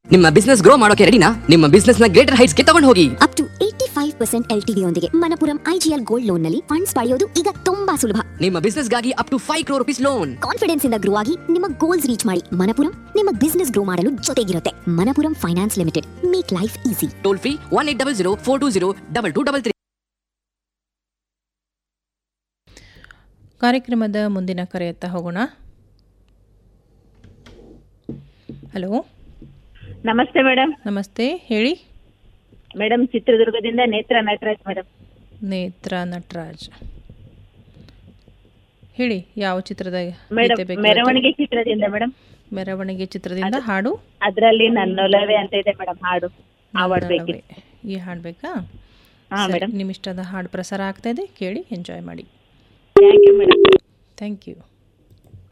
ನಿಮ್ಮ business grow ಮಾಡೋಕೆ ರೆಡಿನಾ ನಿಮ್ಮ ಬಿಸ್ನೆಸ್ ನ ಗ್ರೇಟರ್ ಹೈಟ್ಸ್ ಗೆ ತಗೊಂಡು ಹೋಗಿ up to eighty five percent L T ಯೊಂದಿಗೆ ಮನಪುರಂ ಐಜಿಎಲ್ ಗೋಲ್ಡ್ ಲೋನ್ ನಲ್ಲಿ ಫಂಡ್ಸ್ ಪಡೆಯೋದು ಈಗ ತುಂಬಾ ಸುಲಭ ನಿಮ್ಮ ಬಿಸ್ನೆಸ್ ಗಾಗಿ up to five crore rupees loan confidence ಇಂದ ಗ್ರೋ ಆಗಿ ನಿಮ್ಮ ಗೋಲ್ಸ್ ರೀಚ್ ಮಾಡಿ ಮನಪುರಂ ನಿಮ್ಮ ಬಿಸ್ನೆಸ್ ಗ್ರೋ ಮಾಡಲು ಜೊತೆಗಿರುತ್ತೆ Manappuram finance limited make life easy toll free one eight double zero four two zero double two double three ಕಾರ್ಯಕ್ರಮದ ಮುಂದಿನ ಕರೆಯತ್ತ ಹೋಗೋಣ ಹಲೋ ನಮಸ್ತೆ ಮೇಡಮ್ ನಮಸ್ತೆ ಹೇಳಿ ಮೇಡಮ್ ಚಿತ್ರದುರ್ಗದಿಂದ ನೇತ್ರ ನಟರಾಜ್ ಮೇಡಮ್ ನೇತ್ರ ನಟರಾಜ್ ಹೇಳಿ ಯಾವ ಚಿತ್ರದ ಮೇಡಮ್ ಗೀತೆ ಬೇಕು ಮೆರವಣಿಗೆ ಚಿತ್ರದಿಂದ ಮೇಡಮ್ ಮೆರವಣಿಗೆ ಚಿತ್ರದಿಂದ ಹಾಡು ಅದರಲ್ಲಿ ನನ್ನೊಲವೇ ಅಂತ ಇದೆ ಮೇಡಮ್ ಹಾಡು ಹಾಡ್ಬೇಕಿತ್ತು ನನ್ನೊಲವೇ. ಈ ಹಾಡ್ಬೇಕಾ ಹಾ ಸರಿ, ಮೇಡಮ್ ನಿಮ್ಮ ಇಷ್ಟದ ಹಾಡು ಪ್ರಸಾರ ಆಗ್ತಾ ಇದೆ ಕೇಳಿ ಎಂಜಾಯ್ ಮಾಡಿ thank you madam thank you